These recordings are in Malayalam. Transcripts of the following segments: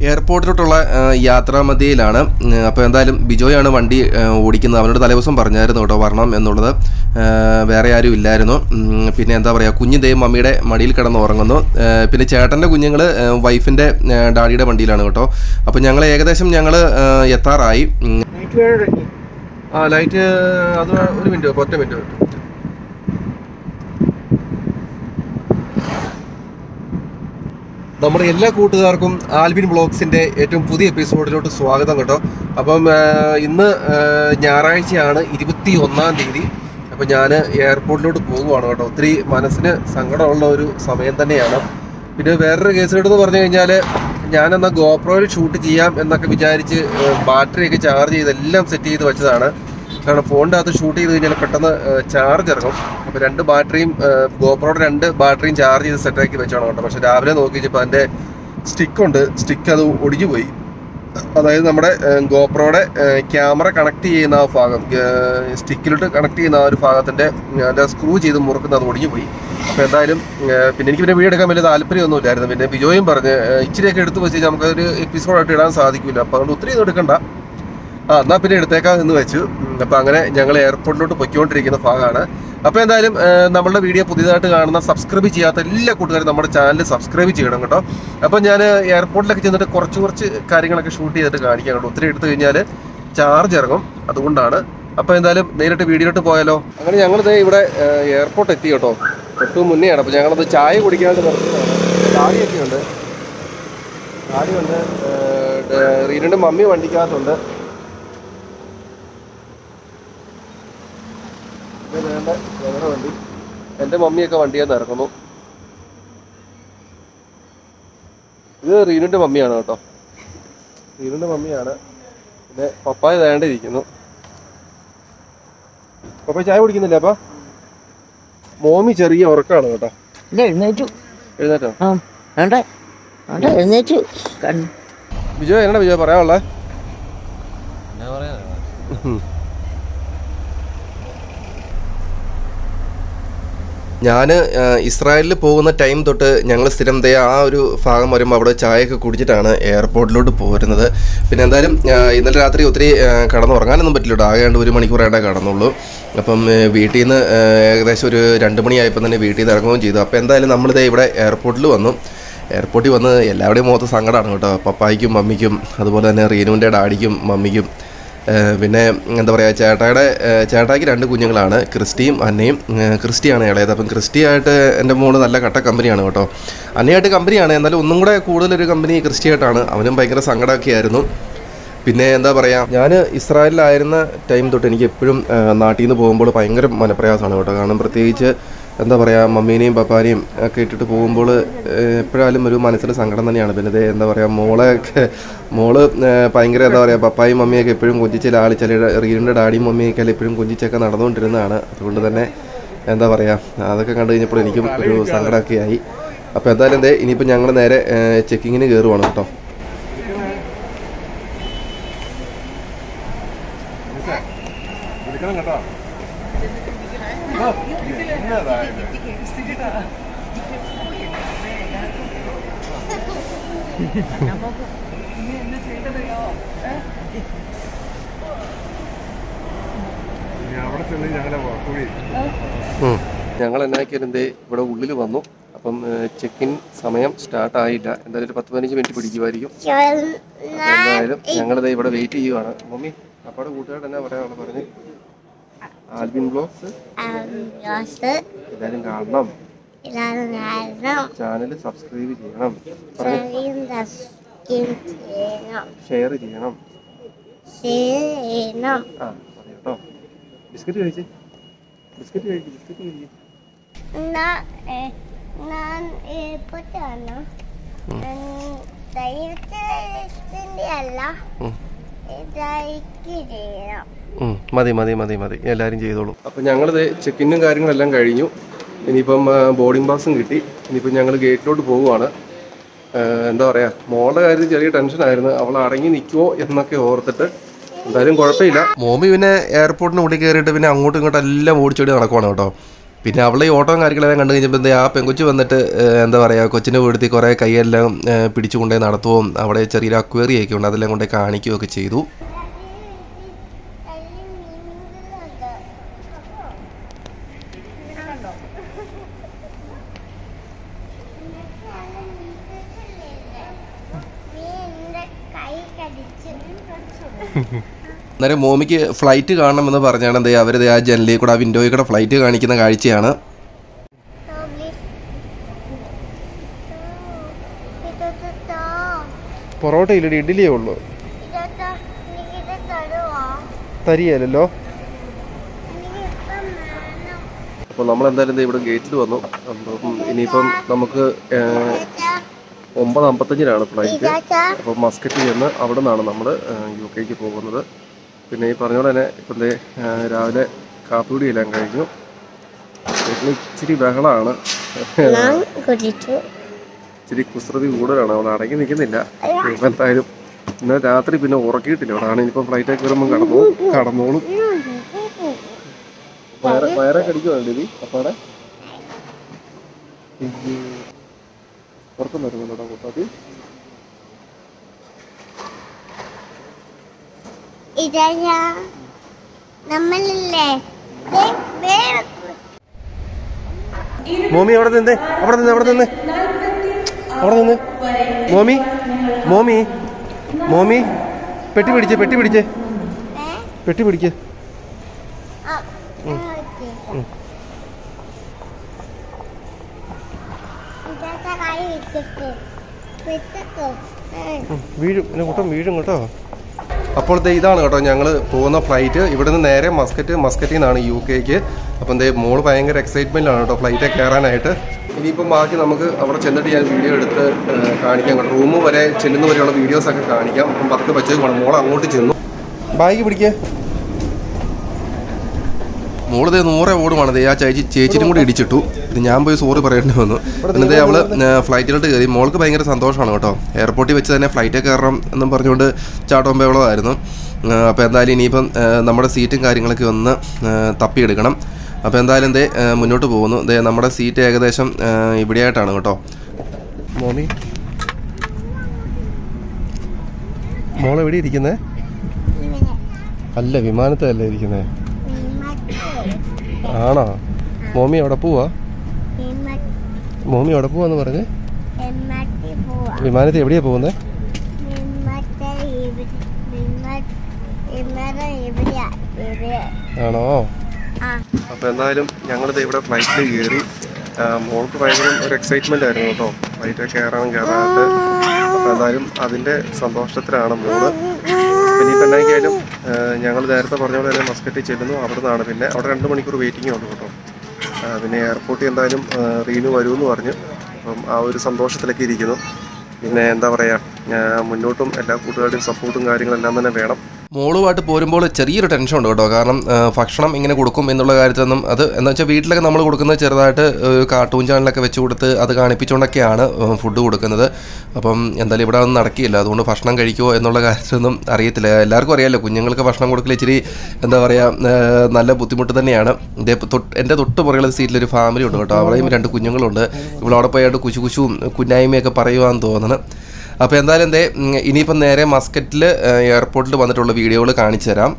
എയർപോർട്ടിലോട്ടുള്ള ആ, യാത്രാമധ്യയിലാണ് അപ്പോൾ എന്തായാലും ബിജോയാണ് വണ്ടി ആ, ഓടിക്കുന്നത് അവനോട് തലേദിവസം പറഞ്ഞായിരുന്നു കേട്ടോ വരണം എന്നുള്ളത് ആ, വേറെ ആരും ഇല്ലായിരുന്നു ഉം, പിന്നെ എന്താ പറയുക കുഞ്ഞ് ദേ മമ്മിയുടെ മടിയിൽ കിടന്ന് ഉറങ്ങുന്നു ആ, പിന്നെ ചേട്ടൻ്റെ കുഞ്ഞുങ്ങൾ വൈഫിൻ്റെ ഡാഡിയുടെ വണ്ടിയിലാണ് കേട്ടോ അപ്പോൾ ഞങ്ങൾ ഏകദേശം ഞങ്ങൾ എത്താറായി ഉം. ആ ലൈറ്റ് അത് ഒരു മിനിറ്റ് ഒറ്റ മിനിറ്റ് നമ്മുടെ എല്ലാ കൂട്ടുകാർക്കും ആൽബിൻ ബ്ലോഗ്സിന്റെ ഏറ്റവും പുതിയ എപ്പിസോഡിലോട്ട് സ്വാഗതം കേട്ടോ അപ്പം ആ, ഇന്ന് ആ, ഞായറാഴ്ചയാണ് ഇരുപത്തി ഒന്നാം തീയതി അപ്പം ഞാൻ എയർപോർട്ടിലോട്ട് പോകുവാണ് കേട്ടോ ഒത്തിരി മനസ്സിന് സങ്കടമുള്ള ഒരു സമയം തന്നെയാണ് പിന്നെ വേറൊരു കേസിലെന്ന് പറഞ്ഞു കഴിഞ്ഞാൽ ഞാനെന്നാൽ ഗോപ്രോയിൽ ഷൂട്ട് ചെയ്യാം എന്നൊക്കെ വിചാരിച്ച് ബാറ്ററിയൊക്കെ ചാർജ് ചെയ്ത് എല്ലാം സെറ്റ് ചെയ്ത് വെച്ചതാണ് കാരണം ഫോണിൻ്റെ അകത്ത് ഷൂട്ട് ചെയ്ത് കഴിഞ്ഞാൽ പെട്ടെന്ന് ചാർജ് ഇറങ്ങും അപ്പോൾ രണ്ട് ബാറ്ററിയും ഗോപ്രോയുടെ രണ്ട് ബാറ്ററിയും ചാർജ് ചെയ്ത് സെറ്റാക്കി വെച്ചാണ് കേട്ടോ പക്ഷെ രാവിലെ നോക്കി കഴിഞ്ഞപ്പോൾ അതിൻ്റെ സ്റ്റിക്കുണ്ട് സ്റ്റിക്ക് അത് ഒടിഞ്ഞു പോയി അതായത് നമ്മുടെ ഗോപ്രോയുടെ ക്യാമറ കണക്ട് ചെയ്യുന്ന ആ ഭാഗം സ്റ്റിക്കിലോട്ട് കണക്ട് ചെയ്യുന്ന ആ ഒരു ഭാഗത്തിൻ്റെ അതിൻ്റെ സ്ക്രൂ ചെയ്ത് മുറുക്കുന്നത് അത് ഒടിഞ്ഞു പോയി അപ്പോൾ എന്തായാലും ഏഹ്, പിന്നെ എനിക്ക് പിന്നെ വീഡിയോ എടുക്കാൻ വലിയ താല്പര്യമൊന്നുമില്ലായിരുന്നു പിന്നെ ബിജോയും പറഞ്ഞ് ഏഹ്, ഇച്ചിരിയൊക്കെ എടുത്ത് വെച്ച് കഴിഞ്ഞാൽ നമുക്കൊരു എപ്പിസോഡായിട്ട് ഇടാൻ സാധിക്കില്ല അപ്പോൾ അതുകൊണ്ട് ഒത്തിരി ഒന്നും എടുക്കണ്ട ആ എന്നാൽ പിന്നെ എടുത്തേക്കാം എന്ന് വെച്ചു ഉം, അപ്പോൾ അങ്ങനെ ഞങ്ങൾ എയർപോർട്ടിലോട്ട് പൊയ്ക്കൊണ്ടിരിക്കുന്ന ഭാഗമാണ് അപ്പോൾ എന്തായാലും ഏഹ്, നമ്മളുടെ വീഡിയോ പുതിയതായിട്ട് കാണുന്ന സബ്സ്ക്രൈബ് ചെയ്യാത്ത എല്ലാ കൂട്ടുകാരും നമ്മുടെ ചാനൽ സബ്സ്ക്രൈബ് ചെയ്യണം കേട്ടോ അപ്പോൾ ഞാൻ എയർപോർട്ടിലൊക്കെ ചെന്നിട്ട് കുറച്ച് കുറച്ച് കാര്യങ്ങളൊക്കെ ഷൂട്ട് ചെയ്തിട്ട് കാണിക്കാം കേട്ടോ ഒത്തിരി എടുത്തു കഴിഞ്ഞാൽ ചാർജ് ഇറങ്ങും അതുകൊണ്ടാണ് അപ്പോൾ എന്തായാലും നേരിട്ട് വീഡിയോട്ട് പോയാലോ അങ്ങനെ ഞങ്ങളിത് ഇവിടെ എയർപോർട്ട് എത്തി കേട്ടോ തൊട്ട് മുന്നെയാണ് അപ്പോൾ ഞങ്ങളത് ചായ കുടിക്കാണ്ട് നിർത്തുന്നതാണ് ഗാഡിയൊക്കെ ഉണ്ട് ഗാഡിയുണ്ട് റീനുണ്ട് മമ്മി വണ്ടിക്കകത്തുണ്ട് ഇത് വേണ്ട ഞങ്ങളുടെ വണ്ടി എൻ്റെ മമ്മിയൊക്കെ വണ്ടിയിൽ നിന്ന് ഇറങ്ങുന്നു ഇത് റീനുൻ്റെ മമ്മിയാണ് കേട്ടോ റീനുൻ്റെ മമ്മിയാണ് പിന്നെ പപ്പായ വേണ്ടിയിരിക്കുന്നു പപ്പായ ചായ കുടിക്കുന്നില്ല അപ്പ മോമി ചെറിയ ഉറക്കാണ് കേട്ടോ ഇല്ല എഴുന്നേറ്റു എഴുന്നേറ്റോ ആ വേണ്ട വേണ്ട എഴുന്നേറ്റു കൺ വിജയ് എന്നാ വിജയ് പറയാനുള്ളത് ഞാൻ ഇസ്രായേലിൽ പോകുന്ന ടൈം തൊട്ട് ഞങ്ങൾ സ്ഥിരം ദേ ആ ഒരു ഭാഗം വരുമ്പോൾ അവിടെ ചായയൊക്കെ കുടിച്ചിട്ടാണ് എയർപോർട്ടിലോട്ട് പോരുന്നത് പിന്നെ എന്തായാലും ആ, ഇന്നലെ രാത്രി ഒത്തിരി ആ, കടന്നുറങ്ങാനൊന്നും പറ്റില്ല ആകെ രണ്ട് ഒരു മണിക്കൂറായിട്ടേ കടന്നുള്ളൂ അപ്പം ആ, വീട്ടിൽ നിന്ന് ആ, ഏകദേശം ഒരു രണ്ട് മണിയായപ്പോൾ തന്നെ വീട്ടിൽ നിന്ന് ഇറങ്ങുകയും ചെയ്തു അപ്പോൾ എന്തായാലും നമ്മളിതേ ഇവിടെ എയർപോർട്ടിൽ വന്നു എയർപോർട്ടിൽ വന്ന് എല്ലാവരുടെയും മുഖത്ത് സങ്കടമാണ് കേട്ടോ പപ്പായ്ക്കും മമ്മിക്കും അതുപോലെ തന്നെ റീനുവിൻ്റെ ഡാഡിക്കും മമ്മിക്കും ഏഹ് പിന്നെ എന്താ പറയുക ചേട്ടായുടെ ഏഹ് ചേട്ടായിക്ക് രണ്ട് കുഞ്ഞുങ്ങളാണ് ക്രിസ്റ്റിയും അന്നയും ഏഹ് ക്രിസ്റ്റിയാണ് ഇളയത് അപ്പം ക്രിസ്റ്റിയായിട്ട് എൻ്റെ മോള് നല്ല കട്ട കമ്പനിയാണ് കേട്ടോ അന്നയായിട്ട് കമ്പനിയാണ് എന്നാലും ഒന്നും കൂടെ കൂടുതലൊരു കമ്പനി ക്രിസ്റ്റിയായിട്ടാണ് അവനും ഭയങ്കര സങ്കടമൊക്കെ ആയിരുന്നു പിന്നെ എന്താ പറയുക ഞാൻ ഇസ്രായേലിലായിരുന്ന ടൈം തൊട്ട് എനിക്ക് എപ്പോഴും നാട്ടിൽ നിന്ന് പോകുമ്പോൾ ഭയങ്കര മനപ്രയാസമാണ് കേട്ടോ കാരണം പ്രത്യേകിച്ച് എന്താ പറയുക മമ്മീനെയും പപ്പാനെയും ഒക്കെ ഇട്ടിട്ട് പോകുമ്പോൾ എപ്പോഴായാലും ഒരു മനസ്സിന് സങ്കടം തന്നെയാണ് പിന്നെ ദേ എന്താ പറയുക മോളെ ഒക്കെ മോള് ഏഹ്, ഭയങ്കര എന്താ പറയുക പപ്പായും മമ്മിയൊക്കെ എപ്പോഴും കൊഞ്ചിച്ച് ലാളിച്ചാൽ റീലിൻ്റെ ഡാഡിയും മമ്മിയൊക്കെ എപ്പോഴും കൊഞ്ചിച്ചൊക്കെ നടന്നുകൊണ്ടിരുന്നതാണ് അതുകൊണ്ട് തന്നെ എന്താ പറയുക അതൊക്കെ കണ്ടു കഴിഞ്ഞപ്പോൾ എനിക്കും ഒരു സങ്കടമൊക്കെ ആയി അപ്പോൾ എന്തായാലും ദേ ഇനിയിപ്പോൾ ഞങ്ങൾ നേരെ ചെക്കിങ്ങിന് കയറുവാണ് കേട്ടോ എടുക്കണം കേട്ടോ ഞങ്ങൾ എന്നാക്കിയിരുന്നേ ഇവിടെ ഉള്ളിൽ വന്നു അപ്പം ചെക്ക് ഇൻ സമയം സ്റ്റാർട്ട് ആയില്ല എന്തായാലും ഒരു പത്ത് പതിനഞ്ച് മിനിറ്റ് പിടിക്കുമായിരിക്കും അപ്പൊ എന്തായാലും ഞങ്ങളിത് ഇവിടെ വെയിറ്റ് ചെയ്യുവാണ് മമ്മി അപ്പാടെ കൂട്ടുകാരുടെ എന്നാ പറയാനുള്ള പറഞ്ഞ് ആൽബിൻ ബ്ലോഗ്സ് എല്ലാവരും കാണണം ചാനൽ സബ്സ്ക്രൈബ് ചെയ്യണം ഷെയർ ചെയ്യണം ആ മതി കേട്ടോ ബിസ്ക്കറ്റ് കഴിച്ച് ബിസ്ക്കറ്റ് കഴിക്കും ബിസ്ക്കറ്റ് കഴിക്കും ഞാൻ എയർപോർട്ടാണ് ദൈവത്തിന്റെ അല്ല ഇതായിക്ക് ചെയ്യണം ഉം, മതി മതി മതി മതി എല്ലാവരും ചെയ്തോളൂ അപ്പം ഞങ്ങളിത് ചെക്കിനും കാര്യങ്ങളെല്ലാം കഴിഞ്ഞു ഇനിയിപ്പം ബോർഡിംഗ് പാസും കിട്ടി ഇനിയിപ്പം ഞങ്ങൾ ഗേറ്റിലോട്ട് പോവുകയാണ് ആ, എന്താ പറയുക മോളുടെ കാര്യത്തിൽ ചെറിയ ടെൻഷനായിരുന്നു അവൾ അടങ്ങി നിൽക്കുമോ എന്നൊക്കെ ഓർത്തിട്ട് എന്തായാലും കുഴപ്പമില്ല മോമി പിന്നെ എയർപോർട്ടിന് ഉള്ളിൽ കയറിയിട്ട് പിന്നെ അങ്ങോട്ടും ഇങ്ങോട്ടും എല്ലാം ഓടിച്ചോടി നടക്കുവാണ് കേട്ടോ പിന്നെ അവളെ ഈ ഓട്ടവും കാര്യങ്ങളെല്ലാം കണ്ടു കഴിഞ്ഞപ്പോൾ എന്താ ആ പെങ്കൊച്ചു വന്നിട്ട് ഏഹ്, എന്താ പറയുക കൊച്ചിനെ വീഴ്ത്തി കുറേ കൈയെല്ലാം ഏഹ്, പിടിച്ചു കൊണ്ടേ നടത്തുകയും അവിടെ ചെറിയൊരു അക്വേറിയൊക്കെ ഉണ്ട് അതെല്ലാം കൊണ്ടേ കാണിക്കുകയൊക്കെ ചെയ്തു കൈ കടിച്ചു അന്നേരം മോമിക്ക് ഫ്ലൈറ്റ് കാണണമെന്ന് പറഞ്ഞാണ് എന്താ അവർ ആ ജനലിൽ കൂടെ ആ വിൻഡോയിൽ കൂടെ ഫ്ലൈറ്റ് കാണിക്കുന്ന കാഴ്ചയാണ് പൊറോട്ട ഇല്ലടി ഇഡ്ഡലിയേ ഉള്ളൂ തരികയല്ലോ അപ്പോൾ നമ്മൾ എന്തായാലും ദേ ഇവിടെ ഗേറ്റിൽ വന്നു അപ്പം ഇനിയിപ്പം നമുക്ക് ഏഹ്, ഒമ്പത് അമ്പത്തഞ്ചിനാണ് ഫ്ലൈറ്റ് അപ്പോൾ മസ്കറ്റ് ചെന്ന് അവിടെ നിന്നാണ് നമ്മൾ യു കെക്ക് പോകുന്നത് പിന്നെ ഈ പറഞ്ഞ പോലെ തന്നെ ഇപ്പം ദേ ഏഹ്, രാവിലെ കാപ്പികുടിയെല്ലാം കഴിഞ്ഞു വീട്ടിൽ ഇച്ചിരി ബഹളമാണ് കുടിച്ചു ഇച്ചിരി കുസൃതി കൂടുതലാണ് അവൾ അടങ്ങി നിൽക്കുന്നില്ല ഇപ്പം എന്തായാലും ഇന്നലെ രാത്രി പിന്നെ ഉറക്കിയിട്ടില്ല അവിടെയാണ് ഇനിയിപ്പം ഫ്ലൈറ്റൊക്കെ വരുമ്പോൾ കടന്നു കടന്നോളും വയറെ വയറെ കടിക്കുവാണ് ഇത് അപ്പാടെ പുറത്തും വരുന്നുണ്ടോ കൂട്ടാത്തി ഇതാ നമ്മളില്ലേ വേ- വേറെ മോമി അവിടെ നിന്നേ അവിടെ നിന്ന് അവിടെ നിന്ന് അവിടെ നിന്ന് മോമി മോമി മോമി പെട്ടി പിടിച്ചേ പെട്ടി പിടിച്ചേ ഏ? പെട്ടി പിടിക്ക് ആ, ഓക്കേ. ഇതാ കൈ വെച്ചിട്ട് വെച്ചിട്ട് ഉം, വീഴും എന്നെ കൂട്ടം വീഴും കേട്ടോ അപ്പോൾ ദേ ഇതാണ് കേട്ടോ ഞങ്ങൾ പോകുന്ന ഫ്ലൈറ്റ് ഇവിടെ നിന്ന് നേരെ മസ്കറ്റ് മസ്കറ്റിൽ നിന്നാണ് യു കെക്ക് അപ്പം ദേ മോള് ഭയങ്കര എക്സൈറ്റ്മെൻറ്റിലാണ് കേട്ടോ ഫ്ലൈറ്റ് കയറാനായിട്ട് ഇനിയിപ്പം ബാക്കി നമുക്ക് അവിടെ ചെന്നിട്ട് ഞാൻ വീഡിയോ എടുത്ത് ഏഹ്, കാണിക്കാം കേട്ടോ റൂം വരെ ചെല്ലുന്ന വരെയുള്ള വീഡിയോസൊക്കെ കാണിക്കാം അപ്പം പതുക്കെ വെച്ചേക്കണം മോൾ അങ്ങോട്ട് ചെന്നു ബാഗ് പിടിക്കേ മോള് ദേ നൂറെ ഓടുമാണ് ദേ ആ ചേച്ചി ചേച്ചിനും കൂടി ഇടിച്ചിട്ടു പിന്നെ ഞാൻ പോയി സോറി പറയേണ്ടി വന്നു പിന്നെ ദേ അവള് ഏഹ്, ഫ്ലൈറ്റിലോട്ട് കയറി മോൾക്ക് ഭയങ്കര സന്തോഷമാണ് കേട്ടോ എയർപോർട്ടിൽ വെച്ച് തന്നെ ഫ്ലൈറ്റ് കയറണം എന്നും പറഞ്ഞുകൊണ്ട് ചാട്ടം ബഹളമായിരുന്നു അപ്പോൾ എന്തായാലും ഇനിയിപ്പം ഏഹ്, നമ്മുടെ സീറ്റും കാര്യങ്ങളൊക്കെ ഒന്ന് ഏഹ്, തപ്പിയെടുക്കണം അപ്പോൾ എന്തായാലും ദേ ഏഹ്, മുന്നോട്ട് പോകുന്നു ദേ നമ്മുടെ സീറ്റ് ഏകദേശം ഏഹ്, ഇവിടെയായിട്ടാണ് കേട്ടോ മോമി മോൾ എവിടെ ഇരിക്കുന്നത് ഇവനെ അല്ല വിമാനത്തിലല്ലേ ഇരിക്കുന്നത് വിമറ്റ് ആണോ മോമി എവിടെ പോവാ വിമറ്റ് മോമി എവിടെ പോവാന്ന് പറഞ്ഞ് വിമറ്റ് പോവാ വിമാനത്തിൽ എവിടെയാ പോകുന്നത് വിമറ്റ് ഇവിടെ വിമറ്റ് വിമറ് ഇവിടെയാ ഇവിടെ ആണോ ആ അപ്പോൾ എന്തായാലും ഞങ്ങളിത് ഇവിടെ ഫ്ലൈറ്റിൽ കയറി ആ, മോൾക്ക് ഭയങ്കര ഒരു എക്സൈറ്റ്മെന്റ് ആയിരുന്നു കേട്ടോ ഫ്ലൈറ്റ് കയറണം കയറാനായിട്ട് അപ്പോൾ എന്തായാലും അതിൻ്റെ സന്തോഷത്തിലാണ് മോള് പിന്നെ ഇപ്പം എന്തായാലും ഞങ്ങൾ നേരത്തെ പറഞ്ഞ പോലെ തന്നെ മസ്കറ്റിൽ ചെല്ലുന്നു അവിടെ നിന്നാണ് പിന്നെ അവിടെ രണ്ട് മണിക്കൂർ വെയിറ്റിംഗ് ഉണ്ട് കേട്ടോ ആ, പിന്നെ എയർപോർട്ടിൽ എന്തായാലും ആ, റീനു വരുമെന്ന് പറഞ്ഞു അപ്പം ആ ഒരു സന്തോഷത്തിലൊക്കെ ഇരിക്കുന്നു പിന്നെ എന്താ പറയുക മുന്നോട്ടും എല്ലാ കൂട്ടുകാരുടെയും സപ്പോർട്ടും കാര്യങ്ങളെല്ലാം തന്നെ വേണം മോളുമായിട്ട് പോരുമ്പോൾ ചെറിയൊരു ടെൻഷൻ ഉണ്ട് കേട്ടോ കാരണം ആ, ഭക്ഷണം ഇങ്ങനെ കൊടുക്കും എന്നുള്ള കാര്യത്തിലൊന്നും അത് എന്ന് വെച്ചാൽ വീട്ടിലൊക്കെ നമ്മൾ കൊടുക്കുന്നത് ചെറുതായിട്ട് ഒരു കാർട്ടൂൺ ചാനലൊക്കെ വെച്ച് കൊടുത്ത് അത് കാണിപ്പിച്ചുകൊണ്ടൊക്കെയാണ് ഫുഡ് കൊടുക്കുന്നത് അപ്പം എന്തായാലും ഇവിടെ ഒന്നും നടക്കില്ല അതുകൊണ്ട് ഭക്ഷണം കഴിക്കുമോ എന്നുള്ള കാര്യത്തിലൊന്നും അറിയത്തില്ല എല്ലാവർക്കും അറിയാമല്ലോ കുഞ്ഞുങ്ങൾക്ക് ഭക്ഷണം കൊടുക്കൽ ഇച്ചിരി എന്താ പറയുക നല്ല ബുദ്ധിമുട്ട് തന്നെയാണ് ഇതേ തൊട്ട് എൻ്റെ തൊട്ട് പുറകിലെ സീറ്റിലൊരു ഫാമിലി ഉണ്ട് കേട്ടോ അവിടെയും രണ്ട് കുഞ്ഞുങ്ങളുണ്ട് ഇവളവിടെ പോയായിട്ട് കുശു കുശുവും കുന്നായ്മയൊക്കെ പറയുവാന്ന് തോന്നുന്നു അപ്പോൾ എന്തായാലും എന്തേ ഉം, ഇനിയിപ്പം നേരെ മസ്കറ്റിൽ എയർപോർട്ടിൽ വന്നിട്ടുള്ള വീഡിയോകൾ കാണിച്ചു തരാം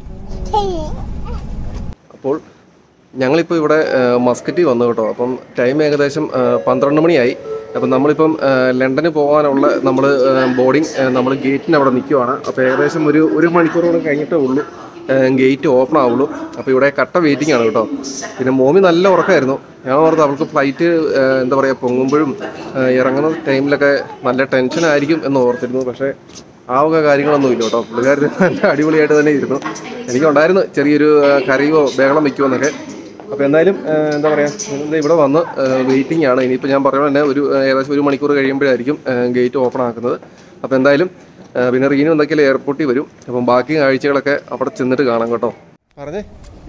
അപ്പോൾ ഞങ്ങളിപ്പോൾ ഇവിടെ ആ, മസ്കറ്റിൽ വന്നു കേട്ടോ അപ്പം ടൈം ഏകദേശം ആ, പന്ത്രണ്ട് മണിയായി അപ്പം നമ്മളിപ്പം ആ, ലണ്ടന് പോകാനുള്ള നമ്മൾ ബോർഡിങ് നമ്മൾ ഗേറ്റിന് അവിടെ നിൽക്കുവാണ് അപ്പോൾ ഏകദേശം ഒരു ഒരു മണിക്കൂറോളം കഴിഞ്ഞിട്ടേ ഉള്ളൂ ഗേറ്റ് ഓപ്പൺ ആവുള്ളൂ അപ്പോൾ ഇവിടെ കട്ട വെയിറ്റിംഗ് ആണ് കേട്ടോ പിന്നെ മോമി നല്ല ഉറക്കമായിരുന്നു ഞാൻ ഓർത്ത് അവൾക്ക് ഫ്ലൈറ്റ് എന്താ പറയുക പൊങ്ങുമ്പോഴും ആ, ഇറങ്ങുന്ന ടൈമിലൊക്കെ നല്ല ടെൻഷൻ ആയിരിക്കും എന്ന് ഓർത്തിരുന്നു പക്ഷേ ആ വക കാര്യങ്ങളൊന്നും ഇല്ല കേട്ടോ പുള്ളിക്കാരൻ നല്ല അടിപൊളിയായിട്ട് തന്നെ ഇരുന്നു എനിക്കുണ്ടായിരുന്നു ചെറിയൊരു ആ, കരയോ ബഹളം വയ്ക്കുമോ എന്നൊക്കെ അപ്പോൾ എന്തായാലും ആ, എന്താ പറയുക ഇവിടെ വന്ന് വെയിറ്റിംഗ് ആണ് ഇനിയിപ്പോൾ ഞാൻ പറഞ്ഞ തന്നെ ഒരു ആ, ഏകദേശം ഒരു മണിക്കൂർ കഴിയുമ്പോഴായിരിക്കും ഗേറ്റ് ഓപ്പൺ ആക്കുന്നത് അപ്പോൾ എന്തായാലും ആ, പിന്നെ റീനു എന്തൊക്കെയാലും എയർപോർട്ടിൽ വരും അപ്പം ബാക്കി കാഴ്ചകളൊക്കെ അവിടെ ചെന്നിട്ട് കാണാം കേട്ടോ പറഞ്ഞേ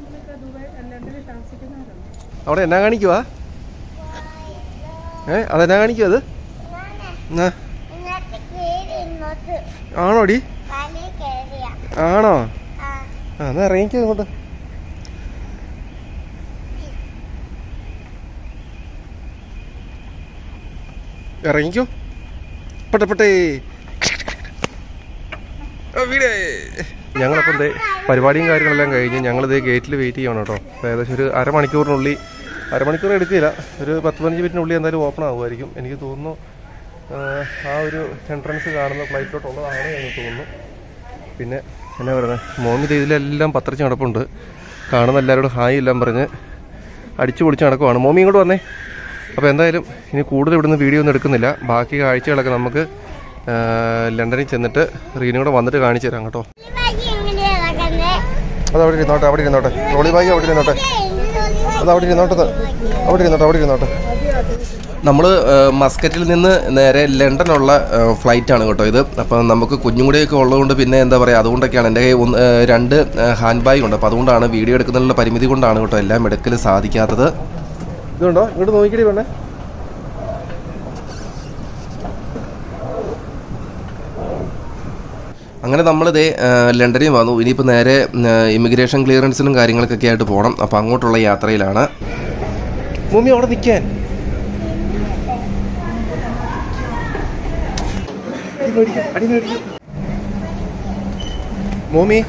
അവിടെ എന്നാ കാണിക്കുവാ ഏ അതെന്നാ കാണിക്കുവാ അത് എന്നാ ഇന്നത്തെ കേറി ഇങ്ങോട്ട് ആണോടി വലി കയറിയ ആണോ ആ ആ എന്നാ ഇറങ്ങിക്കോ ഇങ്ങോട്ട് ഇറങ്ങിക്കോ പെട്ടപ്പെട്ടേ ഞങ്ങളപ്പോൾ ദേ പരിപാടിയും കാര്യങ്ങളെല്ലാം കഴിഞ്ഞ് ഞങ്ങളിത് ഗേറ്റിൽ വെയിറ്റ് ചെയ്യണം കേട്ടോ അപ്പോൾ ഏകദേശം ഒരു അരമണിക്കൂറിനുള്ളിൽ അരമണിക്കൂർ എടുക്കില്ല ഒരു പത്ത് പതിനഞ്ച് മിനിറ്റിനുള്ളിൽ എന്തായാലും ഓപ്പൺ ആകുമായിരിക്കും എനിക്ക് തോന്നുന്നു ആ, ആ ഒരു എൻട്രൻസ് കാണുന്ന ഫ്ലൈറ്റിലോട്ടുള്ളതാണ് എന്ന് തോന്നുന്നു പിന്നെ എന്നാ പറയുന്നത് മോമി ദേ ഇതിലെല്ലാം പത്രച്ച് നടപ്പുണ്ട് കാണുന്ന എല്ലാവരോടും ഹായ് എല്ലാം പറഞ്ഞ് അടിച്ചു പൊളിച്ച് നടക്കുവാണ് മോമി ഇങ്ങോട്ട് വന്നേ അപ്പോൾ എന്തായാലും ഇനി കൂടുതൽ ഇവിടുന്ന് വീഡിയോ ഒന്നും എടുക്കുന്നില്ല ബാക്കി കാഴ്ചകളൊക്കെ നമുക്ക് ആ, ലണ്ടനിൽ ചെന്നിട്ട് റീനും കൂടെ വന്നിട്ട് കാണിച്ചു തരാം കേട്ടോ ഈ ബാഗ് എങ്ങനെയാ നടക്കുന്നേ? അത് അവിടെ ഇരുന്നോട്ടെ അവിടെ ഇരുന്നോട്ടെ ട്രോളി ബാഗ് അവിടെ ഇരുന്നോട്ടെ അത് അവിടെ ഇരുന്നോട്ടെ അവിടെ ഇരുന്നോട്ടെ അവിടെ ഇരുന്നോട്ടെ നമ്മൾ മസ്കറ്റിൽ നിന്ന് നേരെ ലണ്ടനുള്ള ഫ്ലൈറ്റ് ആണ് കേട്ടോ ഇത് അപ്പം നമുക്ക് കുഞ്ഞും കൂടിയൊക്കെ ഉള്ളതുകൊണ്ട് പിന്നെ എന്താ പറയുക അതുകൊണ്ടൊക്കെയാണ് എൻ്റെ കയ്യിൽ ഒന്ന് ഏഹ്, രണ്ട് ഹാൻഡ് ബാഗ് ഉണ്ട് അപ്പോൾ അതുകൊണ്ടാണ് വീഡിയോ എടുക്കുന്നതിനുള്ള പരിമിതി കൊണ്ടാണ് കേട്ടോ എല്ലാം എടുക്കൽ സാധിക്കാത്തത് ഇതുണ്ടോ ഇങ്ങോട്ട് നോക്കിക്കടി വേണേ അങ്ങനെ നമ്മളിതേ ലണ്ടനിൽ വന്നു ഇനിയിപ്പോൾ നേരെ ഇമിഗ്രേഷൻ ക്ലിയറൻസിനും കാര്യങ്ങൾക്കൊക്കെ ആയിട്ട് പോകണം അപ്പോൾ അങ്ങോട്ടുള്ള യാത്രയിലാണ് ഭൂമി അവിടെ നിൽക്കാൻ മോമി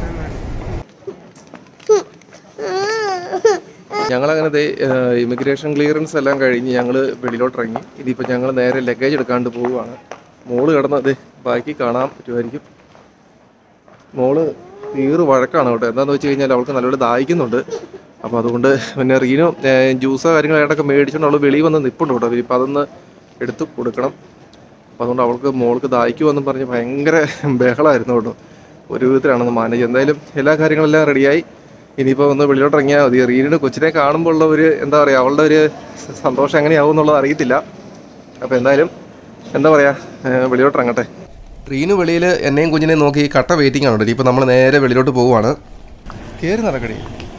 ഞങ്ങളങ്ങനെ ദേ ഇമിഗ്രേഷൻ ക്ലിയറൻസ് എല്ലാം കഴിഞ്ഞ് ഞങ്ങൾ വെളിയിലോട്ട് ഇറങ്ങി ഇനിയിപ്പോൾ ഞങ്ങൾ നേരെ ലഗേജ് എടുക്കാണ്ട് പോവുകയാണ് മോള് കിടന്ന് അതെ ബാക്കി കാണാൻ പറ്റുമായിരിക്കും മോള് തീറ് വഴക്കാണ് കേട്ടോ എന്താണെന്ന് വെച്ച് കഴിഞ്ഞാൽ അവൾക്ക് നല്ലപോലെ ദാഹിക്കുന്നുണ്ട് അപ്പോൾ അതുകൊണ്ട് പിന്നെ റീനു ജ്യൂസോ കാര്യങ്ങളായിട്ടൊക്കെ മേടിച്ചുകൊണ്ട് അവൾ വെളിയിൽ വന്ന് നിൽപ്പുണ്ട് കേട്ടോ ഇപ്പം അതൊന്ന് എടുത്ത് കൊടുക്കണം അപ്പോൾ അതുകൊണ്ട് അവൾക്ക് മോൾക്ക് ദാഹിക്കുമെന്നും പറഞ്ഞ് ഭയങ്കര ബഹളമായിരുന്നു കേട്ടോ ഒരു വിധത്തിലാണെന്ന് മാനേജ് എന്തായാലും എല്ലാ കാര്യങ്ങളെല്ലാം റെഡിയായി ഇനിയിപ്പോൾ ഒന്ന് വെളിയിലോട്ട് ഇറങ്ങിയാൽ മതി റീനിന് കൊച്ചിനെ കാണുമ്പോൾ ഉള്ള ഒരു എന്താ പറയുക അവളുടെ ഒരു സന്തോഷം എങ്ങനെയാവും എന്നുള്ളത് അറിയത്തില്ല അപ്പോൾ എന്തായാലും എന്താ പറയുക വെളിയിലോട്ട് ഇറങ്ങട്ടെ റീനു വെളിയിൽ എന്നെയും കുഞ്ഞിനെയും നോക്കി കട്ട വെയിറ്റിംഗ് ആണ് ഇനിയിപ്പോൾ നമ്മൾ നേരെ വെളിയിലോട്ട് പോവുകയാണ് കയറി നടക്കടി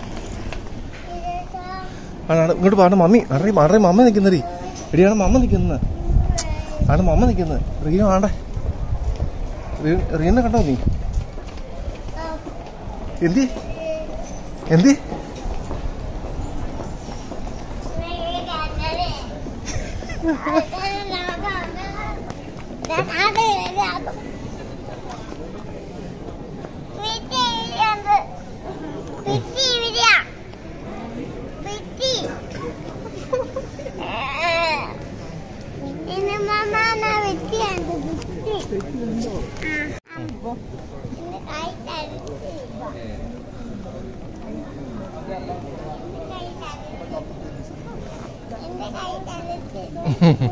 ആണ് ഇങ്ങോട്ട് പാട മമ്മി അറി മാറി മമ്മ നിൽക്കുന്നടി എടിയാണ് മമ്മ നിൽക്കുന്നത് ആണ് മമ്മ നിൽക്കുന്നത് റീനു ആണ്ടേ റീനെ കണ്ടോ നീ എന്തി എന്തി എന്റെ കൈ തന്നിട്ട്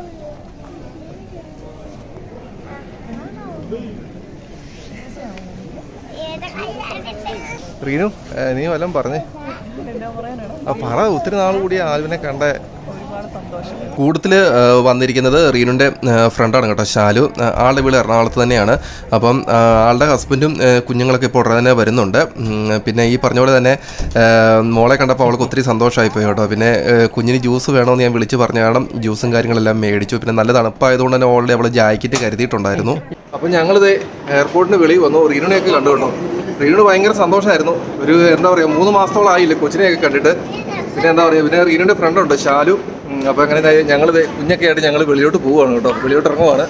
ഏതാ കൈ തന്നിട്ട് റീനു ഏ, നീ വല്ലതും പറഞ്ഞേ ആ പറ ഒത്തിരി നാൾ കൂടി ആൽവിനെ കണ്ട കൂടുതൽ വന്നിരിക്കുന്നത് റീനുൻ്റെ ഫ്രണ്ടാണ് കേട്ടോ ഷാലു ആ, ആളുടെ വീട് എറണാകുളത്ത് തന്നെയാണ് അപ്പം ആ, ആളുടെ ഹസ്ബൻഡും ഏ, കുഞ്ഞുങ്ങളൊക്കെ ഇപ്പോൾ ഉടനെ തന്നെ വരുന്നുണ്ട് ഉം, പിന്നെ ഈ പറഞ്ഞ പോലെ തന്നെ ഏ, മോളെ കണ്ടപ്പോൾ അവൾക്ക് ഒത്തിരി സന്തോഷമായി പോയി കേട്ടോ പിന്നെ ഏ, കുഞ്ഞിന് ജ്യൂസ് വേണമെന്ന് ഞാൻ വിളിച്ച് പറഞ്ഞ കാരണം ജ്യൂസും കാര്യങ്ങളെല്ലാം മേടിച്ചു പിന്നെ നല്ല തണുപ്പായതുകൊണ്ട് തന്നെ ഓൾറെഡി അവൾ ജാക്കറ്റ് കരുതിയിട്ടുണ്ടായിരുന്നു അപ്പം ഞങ്ങളിത് എയർപോർട്ടിന് വെളിയിൽ വന്നു റീനുനെയൊക്കെ കണ്ടു കേട്ടോ റീനു ഭയങ്കര സന്തോഷമായിരുന്നു ഒരു എന്താ പറയുക മൂന്ന് മാസത്തോളം ആയില്ലേ കൊച്ചിനെയൊക്കെ കണ്ടിട്ട് പിന്നെ എന്താ പറയുക പിന്നെ റീനുവിൻ്റെ ഫ്രണ്ടുണ്ട് ഷാലു ഉം, അപ്പോൾ അങ്ങനെ ഞങ്ങൾ കുഞ്ഞൊക്കെ ആയിട്ട് ഞങ്ങൾ വെളിയിലോട്ട് പോവുകയാണ് കേട്ടോ വെളിയിലോട്ട് ഇറങ്ങുവാണ്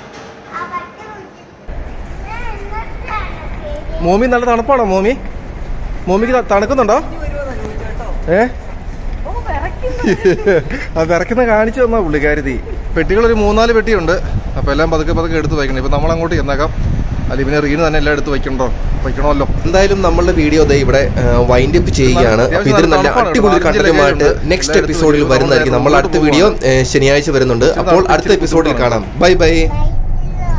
മോമി നല്ല തണുപ്പാണോ മോമി മോമിക്ക് ത- തണുക്കുന്നുണ്ടോ ഏ ആ വിറക്കുന്ന കാണിച്ചു തന്നാ പുള്ളിക്കാരുതി പെട്ടികളൊരു മൂന്നാല് പെട്ടിയുണ്ട് അപ്പോൾ എല്ലാം പതുക്കെ പതുക്കെ എടുത്ത് വയ്ക്കണം ഇപ്പം നമ്മൾ അങ്ങോട്ട് ചെന്നേക്കാം അല്ലെ പിന്നെ റീന് തന്നെ എല്ലാം എടുത്ത് വയ്ക്കണ്ടോ വയ്ക്കണമല്ലോ എന്തായാലും നമ്മളുടെ വീഡിയോ ദേ ഇവിടെ വൈൻഡ് അപ്പ് ചെയ്യുകയാണ് അപ്പോൾ ഇതിൽ നല്ല അടിപൊളി കണ്ടന്റുമായിട്ട് നെക്സ്റ്റ് എപ്പിസോഡിൽ വരുന്നതായിരിക്കും നമ്മൾ അടുത്ത വീഡിയോ ശനിയാഴ്ച വരുന്നുണ്ട് അപ്പോൾ അടുത്ത എപ്പിസോഡിൽ കാണാം ബൈ ബൈ ബൈ